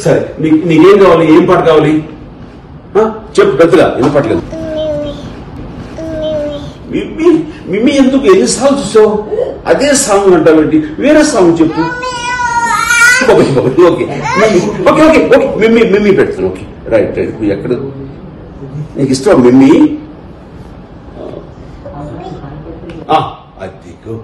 సరే నీకు నీకేం కావాలి ఏం పాట కావాలి ఆ? చెప్పు పెద్దగా వినపట్లేదు మిమ్మీ మిమ్మీ ఎందుకు ఎన్నిసార్లు చూసావు అదే సాంగ్ అంటావేంటి వేరే సాంగ్ చెప్పు ఓకే ఓకే ఓకే మిమ్మీ ఓకే ఓకే ఓకే మిమ్మీ మిమ్మీ పెడతాను ఓకే రైట్ రైట్ నువ్వు ఎక్కడ నీకు ఇష్టం మిమ్మీ ఆ, అదిగో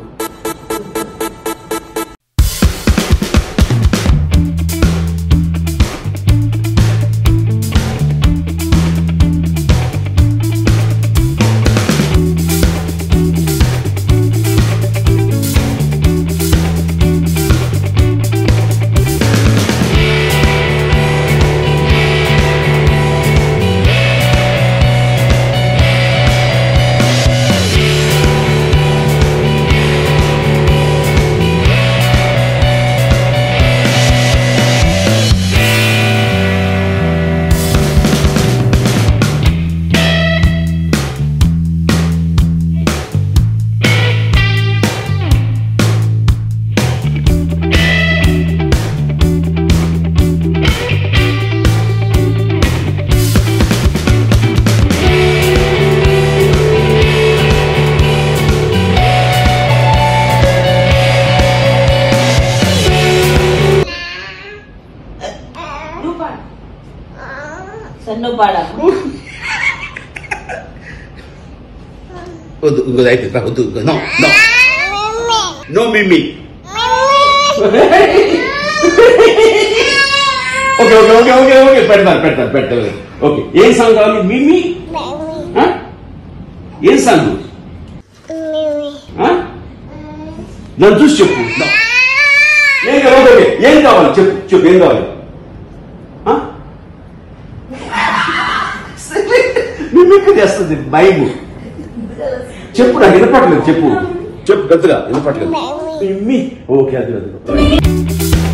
నువ్వు పాడు సరే నువ్వు పాడా వద్దు ఇంకోది అయిపోయింది వద్దు ఇంకో నో నో నో మిమ్మీ okay okay okay okay okay పెడతాను పెడతాను పెడతాను ఓకే ఏం సాంగ్ కావాలి మిమ్మీ ఆ? ఏం సాంగ్ ఆ? నన్ను చూసి చెప్పు No. ఏం కావాలి ఓకే, ఓకే. ఏం కావాలి చెప్పు చెప్పు ఏం కావాలి ఆ? మిమ్మీకి చేస్తుంది భయము చెప్పు నాకు వినపట్లేదు చెప్పు చెప్పు పెద్దగా వినపట్లేదు మిమ్మీ ఓకే అది అది